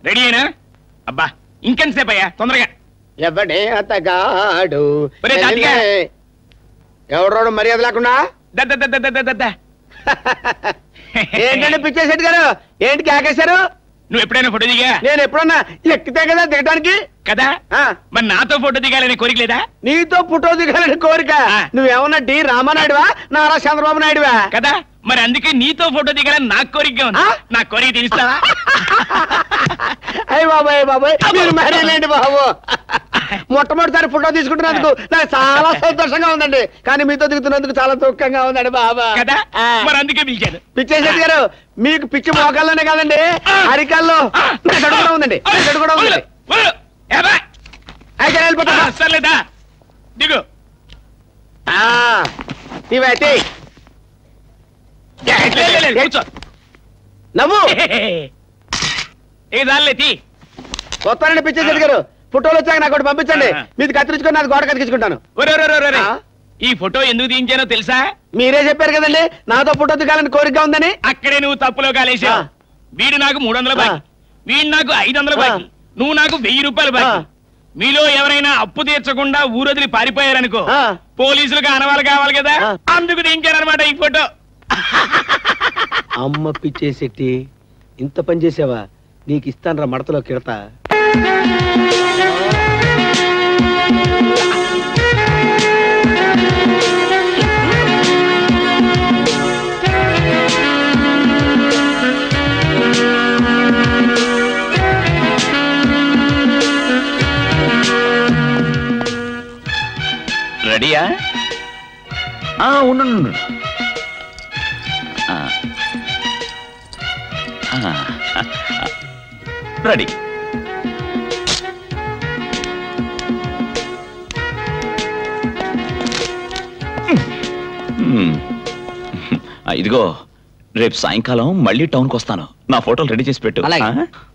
Ready అయినా అబ్బా ఇంకెంతసేపు అయ్యా తొందరగా ఎవడే అతగాడు ఒరే తాతిగా. ఎవడోడు మర్యాద లేకుండా ద, ద, ద, ద, ద, ద, ద, ద. ఏంటండి పిచ్చేశెట్టి గారు ఏంటి కేకేశారు నువ్వు ఎప్పుడైనా ఫోటో దిగా నేను ఎప్పుడన్నా ఎక్కితే కదా దిగటానికి కదా ఆ, మరి నాతో ఫోటో దిగాలని కోరిక లేదా నీతో పుట్టో దిగాలని కోరిక ఆ. నువ్వేమన్నా డి రామానాయుడువా నారా చంద్రబాబు నాయుడువా కదా మరి అందుకే నీతో ఫోటో దిగాలని నాకు కోరికగా ఉంది ఆ? నా కోరిక తీరుస్తావా అయ్య బాబాయ్ బాబాయ్ మీరు మరేలేండి బాబు మొట్టమొదటిసారి ఫోటో తీసుకుంటున్నందుకు నాకు చాలా సంతోషంగా ఉందండి కానీ మీతో దిగుతున్నందుకు చాలా దుఃఖంగా ఉందండి బాబా కదా ఆ. మరి అందుకే పిలిచాను పిచ్చేశెట్టి గారు మీకు పిచ్చి మోకాల్లోనే కాదండి అరికాల్లో మెదడు కూడా ఉందండి మెదడు కూడా వదలు, ఉందండి వదలు. ఏబ్బా? అయితే ఆ, వెళ్ళిపోతా సర్లేదా దిగు ఆ, ఇవైతే లే, లే, లే, కూర్చో నవ్వు ఏ దానిలే తీ వస్తానండి పిచ్చేశెట్టి గారు ఫోటోలు వచ్చాక నాకు ఒకటి పంపించండి ఆ. మీది కత్తిరించుకొని నాది గోడ కత్తిరించుకుంటాను ఒరే, ఒరే, ఒరే, ఒరే. ఆ? ఈ ఫోటో ఎందుకు తీయించానో తెలుసా మీరే చెప్పారు కదండి నాతో ఫోటో దిగాలని కోరికగా ఉందని అక్కడే నువ్వు తప్పులో కాలేసావు ఆ. వీడు నాకు మూడు వందల బాకీ ఆ. వీడు నాకు ఐదు వందల ఆ. బాకీ నువ్వు నాకు వెయ్యి రూపాయలు బాకీ ఆ. మీలో ఎవరైనా అప్పు తీర్చకుండా ఊరొదిలి పారిపోయారనుకో ఆ. పోలీసులకు అనవాళ్ళు కావాలి కదా ఆ. అందుకు దించారనమాట ఈ ఫోటో అమ్మ పిచ్చేసెట్టి ఇంత పని చేసావా నీకు ఇస్తాను రా మడతలో కిడతా రెడీయా ఆ, ఉండు ఉండు, ఉండు. ఆ. ఆ. రెడీ మ్మ్. ఆ, ఇదిగో రేపు సాయంకాలం మళ్ళీ టౌన్కి వస్తాను నా ఫోటోలు రెడీ చేసి పెట్టు అలాగే. ఆ?